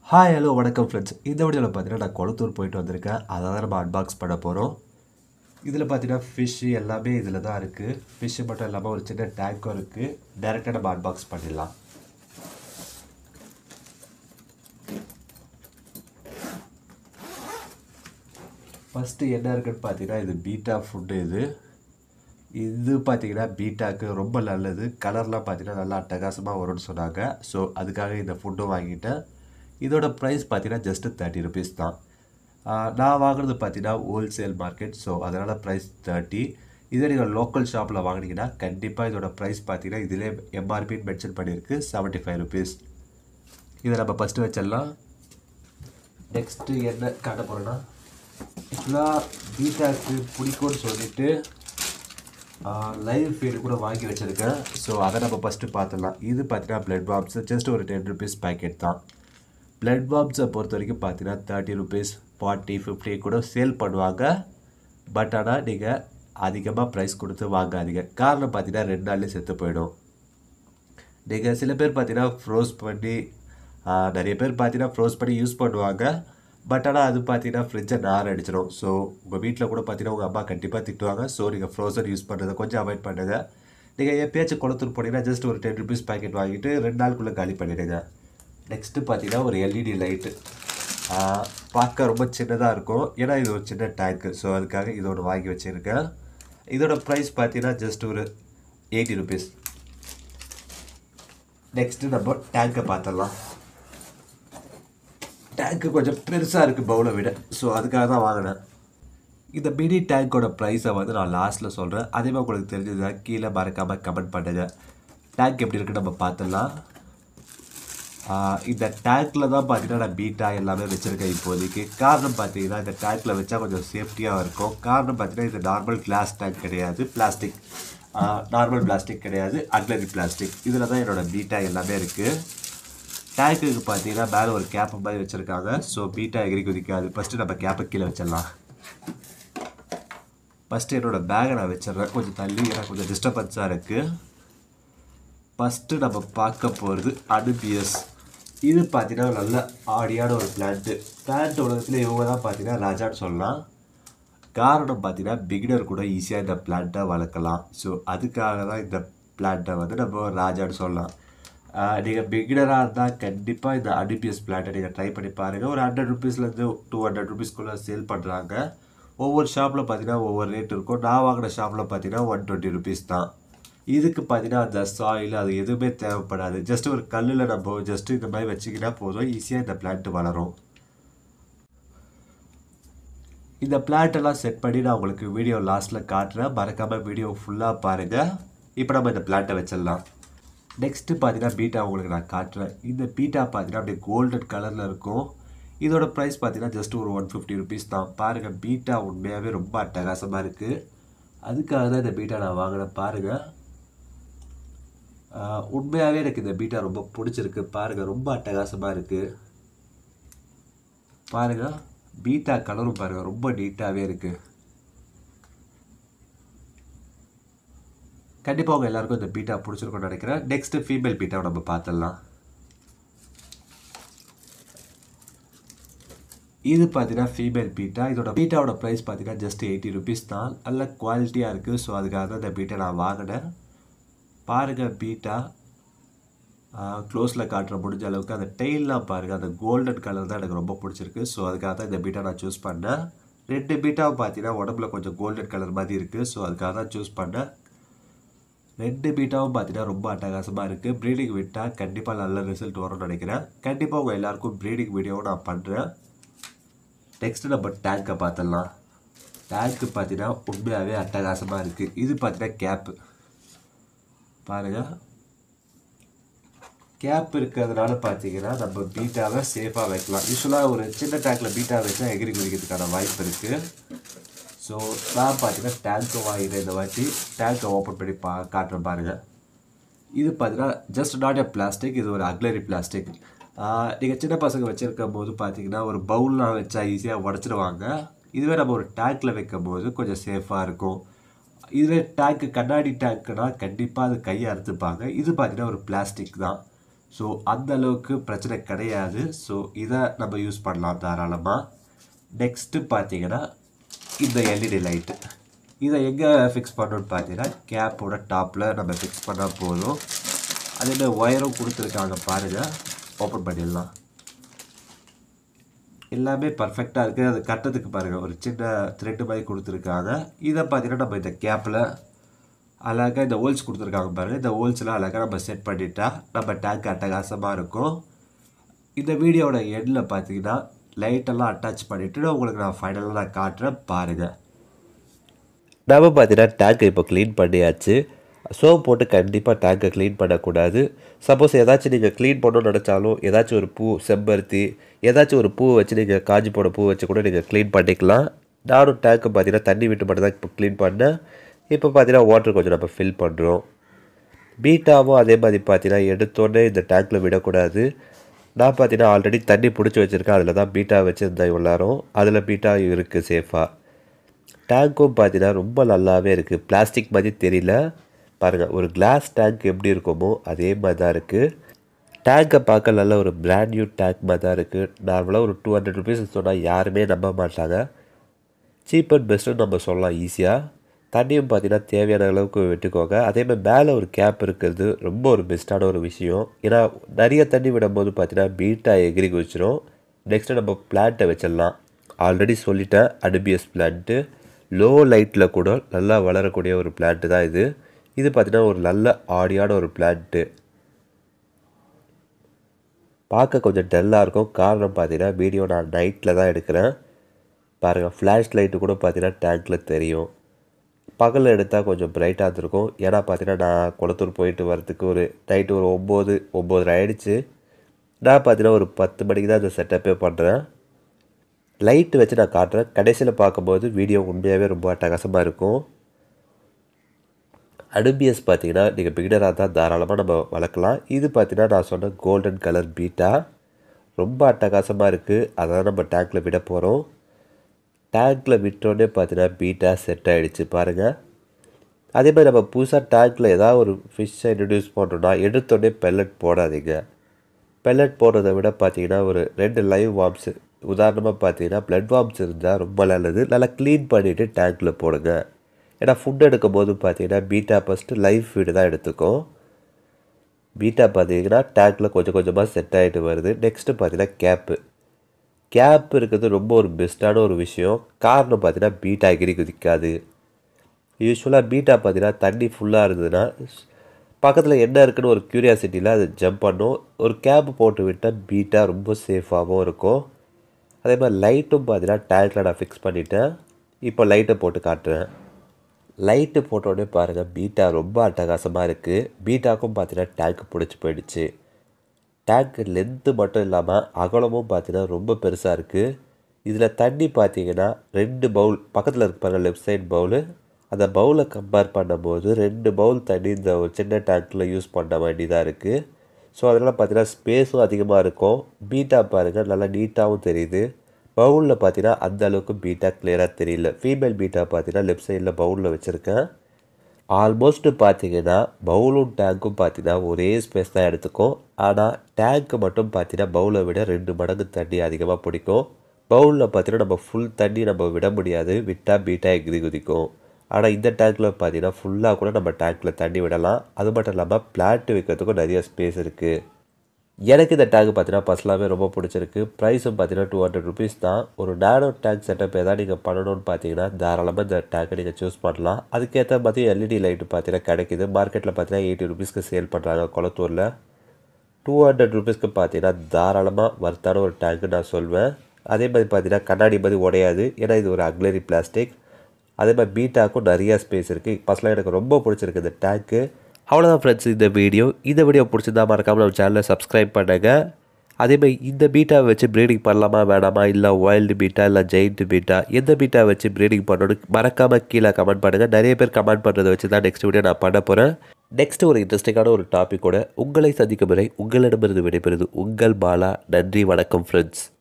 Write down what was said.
hi hello வணக்கம் friends இந்த வீடியோவில் பார்த்தீங்கன்னா நான் குளத்தூர் போயிட்டு வந்திருக்கேன் அதை தான் நம்ம அன்பாக்ஸ் பண்ண போகிறோம் இதில் பார்த்தீங்கன்னா ஃபிஷ்ஷு எல்லாமே இதில் தான் இருக்குது ஃபிஷ்ஷு மட்டும் இல்லாமல் ஒரு சின்ன டேங்க்கும் இருக்குது டேரெக்டாக நம்ம அன்பாக்ஸ் பண்ணிடலாம் ஃபஸ்ட்டு என்ன இருக்குன்னு பார்த்தீங்கன்னா இது பீட்டா ஃபுட்டு இது இது பார்த்தீங்கன்னா பீட்டாக்கு ரொம்ப நல்லது கலர்லாம் பார்த்தீங்கன்னா நல்லா அட்டகாசமாக வரும்னு சொன்னாங்க ஸோ அதுக்காக இந்த ஃபுட்டும் வாங்கிட்டேன் இதோட ப்ரைஸ் பார்த்தீங்கன்னா ஜஸ்ட்டு தேர்ட்டி ருபீஸ் தான் ஆஹ் நான் வாங்குறது பார்த்தீங்கன்னா ஹோல்சேல் மார்க்கெட் ஸோ அதனால் ப்ரைஸ் தேர்ட்டி இதே நீங்கள் லோக்கல் ஷாப்பில் வாங்கினீங்கன்னா கண்டிப்பாக இதோட ப்ரைஸ் பார்த்தீங்கன்னா இதிலே எம்ஆர்பின்னு மென்ஷன் பண்ணியிருக்கு செவன்ட்டி ஃபைவ் ருபீஸ் இதை நம்ம ஃபஸ்ட்டு வச்சிடலாம் நெக்ஸ்ட்டு என்ன காட்ட போகிறோன்னா ஆக்சுவலாக பீட்டாக்கு பிடிக்கும்னு சொல்லிட்டு லைவ் ஃபீடு கூட வாங்கி வச்சுருக்கேன் ஸோ அதை நம்ம ஃபஸ்ட்டு பார்த்துடலாம் இது பார்த்தீங்கன்னா பிளட் பாப்ஸ் ஜஸ்ட் ஒரு டென் ருபீஸ் பேக்கெட் தான் பிளட் பாப்ஸை பொறுத்த வரைக்கும் பார்த்தீங்கன்னா தேர்ட்டி ருபீஸ் ஃபார்ட்டி ஃபிஃப்டி கூட சேல் பண்ணுவாங்க பட் ஆனால் நீங்கள் அதிகமாக ப்ரைஸ் கொடுத்து வாங்காதீங்க காரணம் பார்த்தீங்கன்னா ரெண்டு நாள்லேயே செத்து போயிடும் நீங்கள் சில பேர் பார்த்தீங்கன்னா ஃப்ரோஸ் பண்ணி ஆ, நிறைய பேர் பார்த்தீங்கன்னா ஃப்ரோஸ் பண்ணி யூஸ் பண்ணுவாங்க பட் ஆனால் அது பார்த்தீங்கன்னா ஃப்ரிட்ஜை நார் அடிச்சிடும் ஸோ உங்கள் வீட்டில் கூட பார்த்தீங்கன்னா உங்கள் அம்மா கண்டிப்பாக திட்டுவாங்க ஸோ நீங்கள் ஃப்ரோசன் யூஸ் பண்ணுறதை கொஞ்சம் அவாய்ட் பண்ணுங்கள் நீங்கள் எப்பயாச்சும் குளத்தூர் போனீங்கன்னா ஜஸ்ட் ஒரு டென் ருபீஸ் பாக்கெட் வாங்கிட்டு ரெண்டு நாளுக்குள்ளே காலி பண்ணிடுங்க நெக்ஸ்ட்டு பார்த்தீங்கன்னா ஒரு எல்இடி லைட்டு பார்க்க ரொம்ப சின்னதாக இருக்கும் ஏன்னா இது ஒரு சின்ன டேங்க்கு ஸோ அதுக்காக இதோட வாங்கி வச்சுருக்கேன் இதோட ப்ரைஸ் பார்த்தீங்கன்னா ஜஸ்ட் ஒரு எயிட்டி ருபீஸ் நெக்ஸ்ட்டு நம்ம டேங்கை பார்த்துடலாம் டேங்க்கு கொஞ்சம் பெருசாக இருக்குது பவுலை விட ஸோ அதுக்காக தான் வாங்கினேன் இந்த மினி டேங்கோட ப்ரைஸை வந்து நான் லாஸ்ட்டில் சொல்கிறேன் அதேமாதிரி உங்களுக்கு தெரிஞ்சதா கீழே மறக்காமல் கமெண்ட் பண்ணுங்கள் டேங்க் எப்படி இருக்குன்னு நம்ம பார்த்துடலாம் ஆஹ் இந்த டேங்க்கில் தான் பார்த்தீங்கன்னா நான் பீட்டா எல்லாமே வச்சுருக்கேன் இப்போதைக்கு காரணம் பார்த்தீங்கன்னா இந்த டேங்க்கில் வச்சா கொஞ்சம் சேஃப்டியாக இருக்கும் காரணம் பார்த்தீங்கன்னா இது நார்மல் கிளாஸ் டேங்க் கிடையாது பிளாஸ்டிக் நார்மல் பிளாஸ்டிக் கிடையாது அக்லரி பிளாஸ்டிக் இதில் தான் என்னோட பீட்டா எல்லாமே இருக்குது டேங்க்குக்கு பார்த்தீங்கன்னா மேலே ஒரு கேப் மாதிரி வச்சுருக்காங்க ஸோ பீட்டா எகிரி குதிக்காது ஃபஸ்ட்டு நம்ம கேப்பை கீழே வச்சிடலாம் ஃபஸ்ட்டு என்னோட பேகை நான் வச்சிடுறேன் கொஞ்சம் தள்ளி எனக்கு கொஞ்சம் டிஸ்டர்பன்ஸாக இருக்குது ஃபஸ்ட்டு நம்ம பார்க்க போகிறது அனுபியஸ் இது பார்த்தீங்கன்னா நல்ல ஆடியான ஒரு பிளான்ட்டு பிளான்ட் உலகத்தில் இவங்க தான் பார்த்தீங்கன்னா ராஜான்னு சொல்லலாம் காரணம் பார்த்தீங்கன்னா பிகினர் கூட ஈஸியாக இந்த பிளான்ட்டை வளர்க்கலாம் ஸோ அதுக்காக தான் இந்த பிளான்ட்டை வந்து நம்ம ராஜான்னு சொல்லலாம் நீங்கள் பிகினராக இருந்தால் கண்டிப்பாக இந்த அனுபியஸ் பிளான்ட்டை நீங்கள் ட்ரை பண்ணி பாருங்கள் ஒரு ஹண்ட்ரட் ருபீஸ்லேருந்து டூ ஹண்ட்ரட் ருபீஸ்க்குள்ளே சேல் பண்ணுறாங்க ஒவ்வொரு ஷாப்பில் பார்த்தீங்கன்னா ஒவ்வொரு ரேட் இருக்கும் நான் வாங்கின ஷாப்பில் பார்த்தீங்கன்னா ஒன் டுவெண்ட்டி ருபீஸ் தான் இதுக்கு பார்த்தீங்கன்னா அந்த சாயில் அது எதுவுமே தேவைப்படாது ஜஸ்ட் ஒரு கல்லில் நம்ம ஜஸ்ட் இந்த மாதிரி வச்சிக்கிட்டா போதும் ஈஸியாக இந்த பிளான்ட் வளரும் இந்த பிளான்ட் எல்லாம் செட் பண்ணி நான் உங்களுக்கு வீடியோ லாஸ்ட்டில் காட்டுறேன் மறக்காமல் வீடியோ ஃபுல்லாக பாருங்கள் இப்போ நம்ம இந்த பிளான்ட்டை வச்சிடலாம் நெக்ஸ்ட்டு பார்த்தீங்கன்னா பீட்டா உங்களுக்கு நான் காட்டுறேன் இந்த பீட்டா பார்த்தீங்கன்னா அப்படியே கோல்டன் கலரில் இருக்கும் இதோட ப்ரைஸ் பார்த்தீங்கன்னா ஜஸ்ட் ஒரு ஒன் ஃபிஃப்டி ருபீஸ் தான் பாருங்கள் பீட்டா உண்மையாகவே ரொம்ப அட்டகாசமாக இருக்குது அதுக்காக தான் இந்த பீட்டா நான் வாங்கினேன் பாருங்கள் ஆஹ் உண்மையாகவே எனக்கு இந்த பீட்டா ரொம்ப பிடிச்சிருக்கு பாருங்கள் ரொம்ப அட்டகாசமாக இருக்குது பாருங்கள் பீட்டா கலரும் பாருங்கள் ரொம்ப நீட்டாகவே இருக்குது கண்டிப்பாக உங்கள் எல்லாருக்கும் இந்த பீட்டா பிடிச்சிருக்கும்னு நினைக்கிறேன் நெக்ஸ்ட்டு ஃபீமேல் பீட்டாவை நம்ம பார்த்துடலாம் இது பார்த்தீங்கன்னா ஃபீமேல் பீட்டா இதோட பீட்டாவோட ப்ரைஸ் பார்த்தீங்கன்னா ஜஸ்ட் எயிட்டி ருபீஸ் தான் நல்ல குவாலிட்டியாக இருக்குது ஸோ அதுக்காக தான் இந்த பீட்டா நான் வாங்கினேன் பாருங்கள் பீட்டா க்ளோஸில் காட்டுற முடிஞ்ச அளவுக்கு அந்த டெய்லாம் பாருங்கள் அந்த கோல்டன் கலர் தான் எனக்கு ரொம்ப பிடிச்சிருக்கு ஸோ அதுக்காக தான் இந்த பீட்டா நான் சூஸ் பண்ணேன் ரெண்டு பீட்டாவும் பார்த்தீங்கன்னா உடம்புல கொஞ்சம் கோல்டன் கலர் மாதிரி இருக்குது ஸோ அதுக்காக தான் சூஸ் பண்ணேன் ரெண்டு பீட்டாவும் பார்த்தீங்கன்னா ரொம்ப அட்டகாசமாக இருக்குது ப்ரீடிங் விட்டால் கண்டிப்பாக நல்ல ரிசல்ட் வரும்னு நினைக்கிறேன் கண்டிப்பாக உங்கள் எல்லாருக்கும் ப்ரீடிங் வீடியோவும் நான் பண்ணுறேன் நெக்ஸ்ட்டு நம்ம டேங்கை பார்த்துடலாம் டேங்க்கு பார்த்தீங்கன்னா உண்மையாகவே அட்டகாசமாக இருக்குது இது பார்த்தீங்கன்னா கேப்பு பாருங்கள் கேப் இருக்கிறதுனால பார்த்தீங்கன்னா நம்ம பீட்டாவை சேஃபாக வைக்கலாம் யூஸ்வலாக ஒரு சின்ன டேங்கில் பீட்டா வச்சா எகிரி குதிக்கிறதுக்கான வாய்ப்பு இருக்குது ஸோ நான் பார்த்தீங்கன்னா டேங்கை வாங்கினேன் இந்த வாட்டி டேங்கை ஓப்பன் பண்ணி பா காட்டுறேன் பாருங்கள் இது பார்த்தீங்கன்னா ஜஸ்ட் நாட் எ பிளாஸ்டிக் இது ஒரு அக்லரி பிளாஸ்டிக் நீங்கள் சின்ன பசங்க வச்சுருக்கும் போது பார்த்தீங்கன்னா ஒரு பவுல்லாம் வச்சா ஈஸியாக உடச்சிடுவாங்க இதுவே நம்ம ஒரு டேங்க்கில் வைக்கும் போது கொஞ்சம் சேஃபாக இருக்கும் இதுவே டேங்க்கு கண்ணாடி டேங்க்குனா கண்டிப்பாக அது கையை அறுத்துப்பாங்க இது பார்த்தீங்கன்னா ஒரு பிளாஸ்டிக் தான் ஸோ அந்த அளவுக்கு பிரச்சனை கிடையாது ஸோ இதை நம்ம யூஸ் பண்ணலாம் தாராளமாக நெக்ஸ்ட்டு பார்த்தீங்கன்னா இந்த எல்இடி லைட்டு இதை எங்கே ஃபிக்ஸ் பண்ணணும்னு பார்த்தீங்கன்னா கேப்போட டாப்பில் நம்ம ஃபிக்ஸ் பண்ணால் போதும் அதே மாதிரி ஒயரும் கொடுத்துருக்காங்க பாருங்கள் ஓப்பன் பண்ணிடலாம் எல்லாமே பர்ஃபெக்டாக இருக்குது அது கட்டத்துக்கு பாருங்கள் ஒரு சின்ன த்ரெட்டு மாதிரி கொடுத்துருக்காங்க இதை பார்த்தீங்கன்னா நம்ம இந்த கேப்பில் அழகாக இந்த ஹோல்ஸ் கொடுத்துருக்காங்க பாருங்கள் இந்த ஹோல்ஸ்லாம் அழகாக நம்ம செட் பண்ணிட்டா நம்ம டேங்க் அட்டகாசமாக இருக்கும் இந்த வீடியோவோட எண்டில் பார்த்தீங்கன்னா லைட்டெல்லாம் அட்டாச் பண்ணிவிட்டு உங்களுக்கு நான் ஃபைனலாக நான் காட்டுறேன் பாருங்கள் நம்ம பார்த்தீங்கன்னா டேங்கை இப்போ க்ளீன் பண்ணியாச்சு சோப் போட்டு கண்டிப்பாக டேங்கை க்ளீன் பண்ணக்கூடாது சப்போஸ் ஏதாச்சும் நீங்கள் க்ளீன் பண்ணணும்னு நினச்சாலும் ஏதாச்சும் ஒரு பூ செம்பருத்தி ஏதாச்சும் ஒரு பூ வச்சு நீங்கள் காஞ்சி போன பூ வச்சு கூட நீங்கள் க்ளீன் பண்ணிக்கலாம் நானும் டேங்க்கை பார்த்தீங்கன்னா தண்ணி விட்டு மட்டும் தான் இப்போ க்ளீன் பண்ணேன் இப்போ பார்த்தீங்கன்னா வாட்டர் கொஞ்சம் நம்ம ஃபில் பண்ணுறோம் பீட்டாவும் அதே மாதிரி பார்த்தீங்கன்னா எடுத்தோடனே இந்த டேங்க்கில் விடக்கூடாது நான் பார்த்தீங்கன்னா ஆல்ரெடி தண்ணி பிடிச்சி வச்சுருக்கேன் அதில் தான் பீட்டா வச்சுருந்தேன் இவ்வளோரும் அதில் பீட்டா இருக்குது சேஃபாக டேங்க்கும் பார்த்தீங்கன்னா ரொம்ப நல்லாவே இருக்குது பிளாஸ்டிக் மாதிரி தெரியல பாருங்கள் ஒரு கிளாஸ் டேங்க் எப்படி இருக்குமோ அதே மாதிரி தான் இருக்குது டேங்கை பார்க்க நல்ல ஒரு பிராண்ட் நியூ டேங்க் மாதிரி தான் இருக்குது நார்மலாக ஒரு டூ ஹண்ட்ரட் ருபீஸ் சொன்னால் யாருமே நம்ப மாட்டாங்க சீப் அண்ட் பெஸ்ட்டுன்னு நம்ம சொல்லலாம் ஈஸியாக தண்ணியும் பார்த்தீங்கன்னா தேவையான அளவுக்கு விட்டுக்கோங்க அதே மாதிரி மேலே ஒரு கேப் இருக்கிறது ரொம்ப ஒரு பெஸ்ட்டான ஒரு விஷயம் ஏன்னா நிறைய தண்ணி விடும்போது பார்த்தீங்கன்னா பீட்டா எகிரி குதிச்சிரும் நெக்ஸ்ட்டு நம்ம பிளான்ட்டை வச்சிடலாம் ஆல்ரெடி சொல்லிட்டேன் அனுபியஸ் பிளான்ட்டு லோ லைட்டில் கூட நல்லா வளரக்கூடிய ஒரு பிளான்ட்டு தான் இது இது பார்த்தீங்கன்னா ஒரு நல்ல ஆடியான ஒரு பிளான்ட்டு பார்க்க கொஞ்சம் டல்லாக இருக்கும் காரணம் பார்த்தீங்கன்னா வீடியோ நான் நைட்டில் தான் எடுக்கிறேன் பாருங்கள் ஃப்ளாஷ் லைட்டு கூட பார்த்தீங்கன்னா டேங்க்கில் தெரியும் பகலில் எடுத்தால் கொஞ்சம் பிரைட்டாக இருந்திருக்கும் ஏன்னா பார்த்தீங்கன்னா நான் குளத்தூர் போயிட்டு வரதுக்கு ஒரு நைட்டு ஒரு ஒம்பது ஒம்பதரை ஆயிடுச்சு நான் பார்த்தீங்கன்னா ஒரு பத்து மணிக்கு தான் இந்த செட்டப்பே பண்ணுறேன் லைட்டு வச்சு நான் காட்டுறேன் கடைசியில் பார்க்கும்போது வீடியோ உண்மையாகவே ரொம்ப அட்டகாசமாக இருக்கும் அனுபியஸ் பார்த்தீங்கன்னா நீங்கள் பிகினராக தான் தாராளமாக நம்ம வளர்க்கலாம் இது பார்த்தீங்கன்னா நான் சொன்ன கோல்டன் கலர் பீட்டா ரொம்ப அட்டகாசமாக இருக்குது அதான் நம்ம டேங்க்கில் விட போகிறோம் டேங்க்கில் விட்டோடனே பார்த்தீங்கன்னா பீட்டா செட் ஆகிடுச்சு பாருங்கள் அதே மாதிரி நம்ம புதுசாக டேங்க்கில் ஏதாவது ஒரு ஃபிஷ்ஷை இன்ட்ரடியூஸ் பண்ணுறோன்னா எடுத்தோடனே பெல்லட் போடாதீங்க பெல்லட் போடுறதை விட பார்த்தீங்கன்னா ஒரு ரெண்டு லைவ் வார்ம்ஸு உதாரணமாக பார்த்தீங்கன்னா ப்ளட் வார்ம்ஸ் இருந்தால் ரொம்ப நல்லது நல்லா க்ளீன் பண்ணிவிட்டு டேங்க்கில் போடுங்க ஏன்னா ஃபுட் எடுக்கும் போது பார்த்தீங்கன்னா பீட்டா ஃபஸ்ட்டு லைவ் ஃபீடு தான் எடுத்துக்கும் பீட்டா பார்த்தீங்கன்னா டேங்க்கில் கொஞ்சம் கொஞ்சமாக செட் ஆகிட்டு வருது நெக்ஸ்ட்டு பார்த்தீங்கன்னா கேப்பு கேப் இருக்கிறது ரொம்ப ஒரு பெஸ்ட்டான ஒரு விஷயம் காரணம் பார்த்தீங்கன்னா பீட்டா எகிரி குதிக்காது யூஸ்வலாக பீட்டா பார்த்தீங்கன்னா தண்ணி ஃபுல்லாக இருந்ததுன்னா பக்கத்தில் என்ன இருக்குன்னு ஒரு க்யூரியாசிட்டியில் அது ஜம்ப் பண்ணும் ஒரு கேப் போட்டு விட்டால் பீட்டா ரொம்ப சேஃபாகவும் இருக்கும் அதே மாதிரி லைட்டும் பார்த்தீங்கன்னா டேங்க்கில் நான் ஃபிக்ஸ் பண்ணிட்டேன் இப்போ லைட்டை போட்டு காட்டுறேன் லைட்டு போட்டோடனே பாருங்கள் பீட்டா ரொம்ப அட்டகாசமாக இருக்குது பீட்டாக்கும் பார்த்தீங்கன்னா டேங்க் பிடிச்சி போயிடுச்சு டேங்க் லென்த்து மட்டும் இல்லாமல் அகலமும் பார்த்தீங்கன்னா ரொம்ப பெருசாக இருக்குது இதில் தண்ணி பார்த்தீங்கன்னா ரெண்டு பவுல் பக்கத்தில் இருக்க பாருங்கள் லெஃப்ட் சைட் பவுலு அந்த பவுலை கம்பேர் பண்ணும்போது ரெண்டு பவுல் தண்ணி இந்த ஒரு சின்ன டேங்க்கில் யூஸ் பண்ண வேண்டியதாக இருக்குது ஸோ அதனால் பார்த்தீங்கன்னா ஸ்பேஸும் அதிகமாக இருக்கும் பீட்டா பாருங்கள் நல்லா நீட்டாகவும் தெரியுது பவுலில் பார்த்தீங்கன்னா அந்த அளவுக்கு பீட்டா கிளியராக தெரியல ஃபீமேல் பீட்டா பார்த்தீங்கன்னா லெஃப்ட் சைடில் பவுலில் வச்சுருக்கேன் ஆல்மோஸ்ட் பார்த்தீங்கன்னா பவுலும் டேங்க்கும் பார்த்தீங்கன்னா ஒரே ஸ்பேஸ் தான் எடுத்துக்கும் ஆனால் டேங்க்கு மட்டும் பார்த்தீங்கன்னா பவுலை விட ரெண்டு மடங்கு தண்ணி அதிகமாக பிடிக்கும் பவுலில் பார்த்தீங்கன்னா நம்ம ஃபுல் தண்ணி நம்ம விட முடியாது விட்டால் பீட்டா எகிரி குதிக்கும் ஆனால் இந்த டேங்க்கில் பார்த்தீங்கன்னா ஃபுல்லாக கூட நம்ம டேங்க்கில் தண்ணி விடலாம் அது மட்டும் இல்லாமல் பிளான்ட் வைக்கிறதுக்கும் நிறைய ஸ்பேஸ் இருக்குது எனக்கு இந்த டேங்க் பார்த்தீங்கன்னா பர்சனலாகவே ரொம்ப பிடிச்சிருக்கு ப்ரைஸும் பார்த்தீங்கன்னா டூ ஹண்ட்ரட் ருபீஸ் தான் ஒரு நேனோ டேங்க் செட்டப் எதாவது நீங்கள் பண்ணணும்னு பார்த்தீங்கன்னா தாராளமாக இந்த டேங்கை நீங்கள் சூஸ் பண்ணலாம் அதுக்கேற்ற மாதிரி எல்இடி லைட்டு பார்த்தீங்கன்னா கிடைக்குது மார்க்கெட்டில் பார்த்தீங்கன்னா எயிட்டி ருபீஸ்க்கு சேல் பண்ணுறாங்க குளத்தூரில் டூ ஹண்ட்ரட் ருபீஸ்க்கு பார்த்தீங்கன்னா தாராளமாக வர்த்தான ஒரு டேங்க்கு நான் சொல்வேன் அதே மாதிரி பார்த்தீங்கன்னா கண்ணாடி மாதிரி உடையாது ஏன்னா இது ஒரு அக்லரி பிளாஸ்டிக் அதே மாதிரி பீட்டாக்கும் நிறைய ஸ்பேஸ் இருக்குது பர்சனலாக எனக்கு ரொம்ப பிடிச்சிருக்கு இந்த டேங்க்கு அவ்வளோதான் ஃப்ரெண்ட்ஸ் இந்த வீடியோ இந்த வீடியோ பிடிச்சிருந்தா மறக்காமல் நம்ம சேனலை சப்ஸ்கிரைப் பண்ணுங்கள் அதேமாதிரி இந்த பீட்டாவை வச்சு ப்ரீடிங் பண்ணலாமா வேணாமா இல்லை வைல்டு பீட்டா இல்லை ஜெயிண்ட் பீட்டா எந்த பீட்டா வச்சு ப்ரீடிங் பண்ணணும் மறக்காமல் கீழே கமெண்ட் பண்ணுங்கள் நிறைய பேர் கமெண்ட் பண்ணுறதை வச்சு தான் நெக்ஸ்ட் வீடியோ நான் பண்ண போகிறேன் நெக்ஸ்ட் ஒரு இன்ட்ரெஸ்டிங்கான ஒரு டாப்பிக்கோட உங்களை சந்திக்கும் வரை உங்களிடமிருந்து விடைபெறுது உங்கள் பாலா நன்றி வணக்கம் ஃப்ரெண்ட்ஸ்